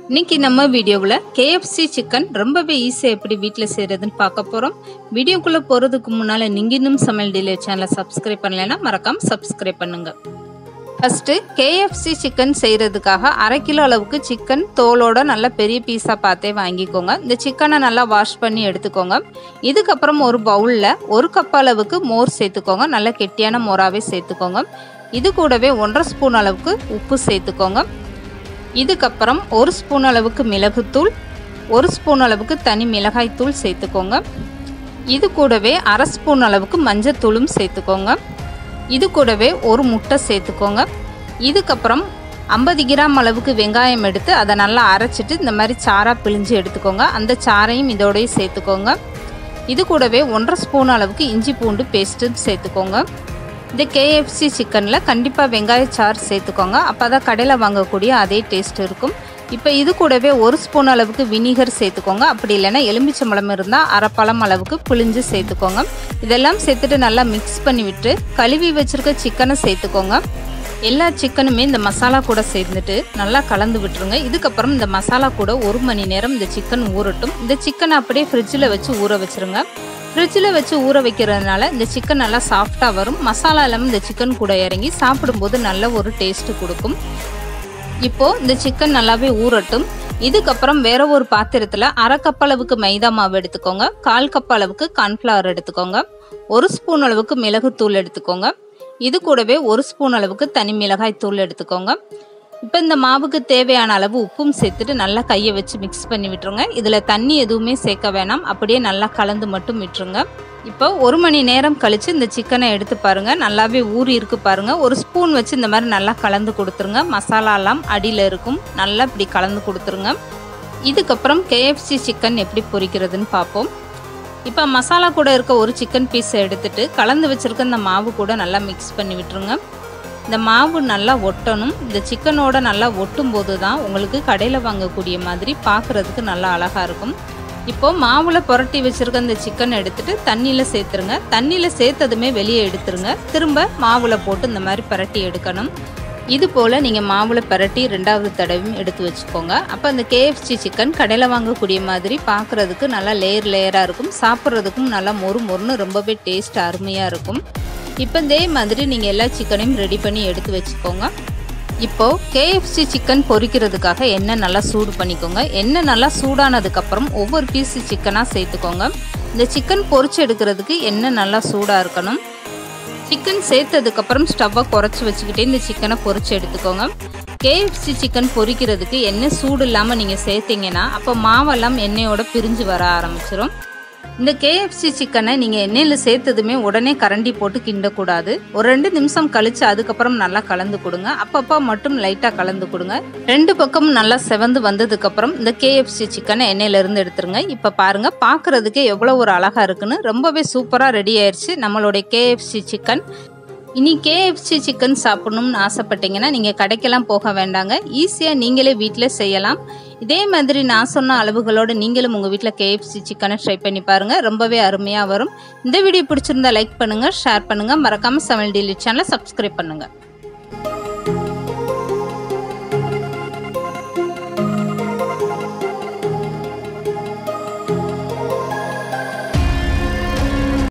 இன்னைக்கு நம்ம வீடியோவில் கேஎஃப்சி சிக்கன் ரொம்பவே ஈஸியாக எப்படி வீட்டில் செய்கிறதுன்னு பார்க்க போகிறோம் வீடியோக்குள்ளே போகிறதுக்கு முன்னால் நீங்கள் இன்னும் சமையல் டிலே சேனலை சப்ஸ்கிரைப் பண்ணலைன்னா மறக்காமல் சப்ஸ்கிரைப் பண்ணுங்கள் ஃபஸ்ட்டு கேஎஃப்சி சிக்கன் செய்கிறதுக்காக அரை கிலோ அளவுக்கு சிக்கன் தோலோட நல்ல பெரிய பீஸாக பார்த்தே வாங்கிக்கோங்க இந்த சிக்கனை நல்லா வாஷ் பண்ணி எடுத்துக்கோங்க இதுக்கப்புறம் ஒரு பவுலில் ஒரு கப் அளவுக்கு மோர் சேர்த்துக்கோங்க நல்ல கெட்டியான மோராகவே சேர்த்துக்கோங்க இது கூடவே ஒன்றரை ஸ்பூன் அளவுக்கு உப்பு சேர்த்துக்கோங்க இதுக்கப்புறம் ஒரு ஸ்பூன் அளவுக்கு மிளகுத்தூள் ஒரு ஸ்பூன் அளவுக்கு தனி மிளகாய் தூள் சேர்த்துக்கோங்க இது கூடவே அரை ஸ்பூன் அளவுக்கு மஞ்சத்தூளும் சேர்த்துக்கோங்க இது கூடவே ஒரு முட்டை சேர்த்துக்கோங்க இதுக்கப்புறம் ஐம்பது கிராம் அளவுக்கு வெங்காயம் எடுத்து அதை நல்லா அரைச்சிட்டு இந்த மாதிரி சாராக பிழிஞ்சு எடுத்துக்கோங்க அந்த சாரையும் இதோடய சேர்த்துக்கோங்க இது கூடவே ஒன்றரை ஸ்பூன் அளவுக்கு இஞ்சி பூண்டு பேஸ்ட்டும் சேர்த்துக்கோங்க இந்த கேஎஃப்சி சிக்கனில் கண்டிப்பாக வெங்காய சாறு சேர்த்துக்கோங்க அப்போ தான் கடையில் வாங்கக்கூடிய அதே டேஸ்ட் இருக்கும் இப்போ இது கூடவே ஒரு ஸ்பூன் அளவுக்கு வினிகர் சேர்த்துக்கோங்க அப்படி இல்லைன்னா எலுமிச்சம்பழம் இருந்தால் அரை பழம் அளவுக்கு புளிஞ்சு சேர்த்துக்கோங்க இதெல்லாம் சேர்த்துட்டு நல்லா மிக்ஸ் பண்ணி விட்டு கழுவி வச்சுருக்க சிக்கனை சேர்த்துக்கோங்க எல்லா சிக்கனுமே இந்த மசாலா கூட சேர்ந்துட்டு நல்லா கலந்து விட்டுருங்க இதுக்கப்புறம் இந்த மசாலா கூட ஒரு மணி நேரம் இந்த சிக்கன் ஊறட்டும் இந்த சிக்கனை அப்படியே ஃப்ரிட்ஜில் வச்சு ஊற வச்சுருங்க ஃப்ரிட்ஜில் வச்சு ஊற வைக்கிறதுனால இந்த சிக்கன் நல்லா சாஃப்டாக வரும் மசாலா இல்லாமல் இந்த சிக்கன் கூட இறங்கி சாப்பிடும்போது நல்ல ஒரு டேஸ்ட்டு கொடுக்கும் இப்போது இந்த சிக்கன் நல்லாவே ஊறட்டும் இதுக்கப்புறம் வேற ஒரு பாத்திரத்தில் அரை கப் அளவுக்கு மைதா மாவு எடுத்துக்கோங்க கால் கப் அளவுக்கு கார்ன்ஃப்ளவர் எடுத்துக்கோங்க ஒரு ஸ்பூன் அளவுக்கு மிளகுத்தூள் எடுத்துக்கோங்க இது கூடவே ஒரு ஸ்பூன் அளவுக்கு தனி மிளகாய் தூள் எடுத்துக்கோங்க இப்போ இந்த மாவுக்கு தேவையான அளவு உப்பும் சேர்த்துட்டு நல்லா கையை வச்சு மிக்ஸ் பண்ணி விட்டுருங்க இதில் தண்ணி எதுவுமே சேர்க்க வேணாம் அப்படியே நல்லா கலந்து மட்டும் விட்டுருங்க இப்போ ஒரு மணி நேரம் கழித்து இந்த சிக்கனை எடுத்து பாருங்கள் நல்லாவே ஊறி இருக்கு பாருங்கள் ஒரு ஸ்பூன் வச்சு இந்த மாதிரி நல்லா கலந்து கொடுத்துருங்க மசாலாலாம் அடியில் இருக்கும் நல்லா இப்படி கலந்து கொடுத்துருங்க இதுக்கப்புறம் கேஎஃப்சி சிக்கன் எப்படி பொரிக்கிறதுன்னு பார்ப்போம் இப்போ மசாலா கூட இருக்க ஒரு சிக்கன் பீஸை எடுத்துட்டு கலந்து வச்சுருக்க இந்த மாவு கூட நல்லா மிக்ஸ் பண்ணி விட்டுருங்க இந்த மாவு நல்லா ஒட்டணும் இந்த சிக்கனோட நல்லா ஒட்டும் போது தான் உங்களுக்கு கடையில் வாங்கக்கூடிய மாதிரி பார்க்குறதுக்கு நல்லா அழகாக இருக்கும் இப்போ மாவில் புரட்டி வச்சுருக்க இந்த சிக்கன் எடுத்துட்டு தண்ணியில் சேர்த்துருங்க தண்ணியில் சேர்த்ததுமே வெளியே எடுத்துருங்க திரும்ப மாவில் போட்டு இந்த மாதிரி பரட்டி எடுக்கணும் இது போல் நீங்கள் மாவில் பரட்டி ரெண்டாவது தடவையும் எடுத்து வச்சுக்கோங்க அப்போ அந்த கேஎஃப்சி சிக்கன் கடையில் வாங்கக்கூடிய மாதிரி பார்க்குறதுக்கு நல்லா லேயர் லேயராக இருக்கும் சாப்பிட்றதுக்கும் நல்லா மொறு மொறுன்னு ரொம்பவே டேஸ்ட் அருமையாக இருக்கும் இப்போ இதே மாதிரி நீங்கள் எல்லா சிக்கனையும் ரெடி பண்ணி எடுத்து வச்சுக்கோங்க இப்போது கேஎஃப்சி சிக்கன் பொரிக்கிறதுக்காக எண்ணெய் நல்லா சூடு பண்ணிக்கோங்க எண்ணெய் நல்லா சூடானதுக்கப்புறம் ஒவ்வொரு பீஸு சிக்கனாக சேர்த்துக்கோங்க இந்த சிக்கன் பொரிச்சு எடுக்கிறதுக்கு எண்ணெய் நல்லா சூடாக இருக்கணும் சிக்கன் சேர்த்ததுக்கப்புறம் ஸ்டவ்வை குறைச்சி வச்சுக்கிட்டே இந்த சிக்கனை பொரிச்சு எடுத்துக்கோங்க கேஎஃப்சி சிக்கன் பொரிக்கிறதுக்கு எண்ணெய் சூடு இல்லாமல் நீங்கள் சேர்த்தீங்கன்னா அப்போ மாவெல்லாம் எண்ணெயோட பிரிஞ்சு வர ஆரம்பிச்சிடும் இந்த கேஎஃப்சி சிக்கனை நீங்கள் எண்ணெயில் சேர்த்ததுமே உடனே கரண்டி போட்டு கிண்டக்கூடாது ஒரு ரெண்டு நிமிஷம் கழித்து அதுக்கப்புறம் நல்லா கலந்து கொடுங்க அப்பப்போ மட்டும் லைட்டாக கலந்து கொடுங்க ரெண்டு பக்கமும் நல்லா செவந்து வந்ததுக்கப்புறம் இந்த கேஎஃப்சி சிக்கனை எண்ணெயிலேருந்து எடுத்துருங்க இப்போ பாருங்கள் பார்க்குறதுக்கே எவ்வளோ ஒரு அழகாக இருக்குன்னு ரொம்பவே சூப்பராக ரெடி ஆயிடுச்சு நம்மளுடைய கேஎஃப்சி சிக்கன் இனி கேஎஃப்சி சிக்கன் சாப்பிடணும்னு ஆசைப்பட்டீங்கன்னா நீங்கள் கடைக்கெல்லாம் போக வேண்டாங்க ஈஸியாக நீங்களே வீட்டில் செய்யலாம் இதே மாதிரி நான் சொன்ன அளவுகளோடு நீங்களும் உங்கள் வீட்டில் கேஎஃப்சி சிக்கனை ட்ரை பண்ணி பாருங்கள் ரொம்பவே அருமையாக வரும் இந்த வீடியோ பிடிச்சிருந்தா லைக் பண்ணுங்கள் ஷேர் பண்ணுங்கள் மறக்காமல் சமையல் டெய்லி சேனலை சப்ஸ்கிரைப் பண்ணுங்கள்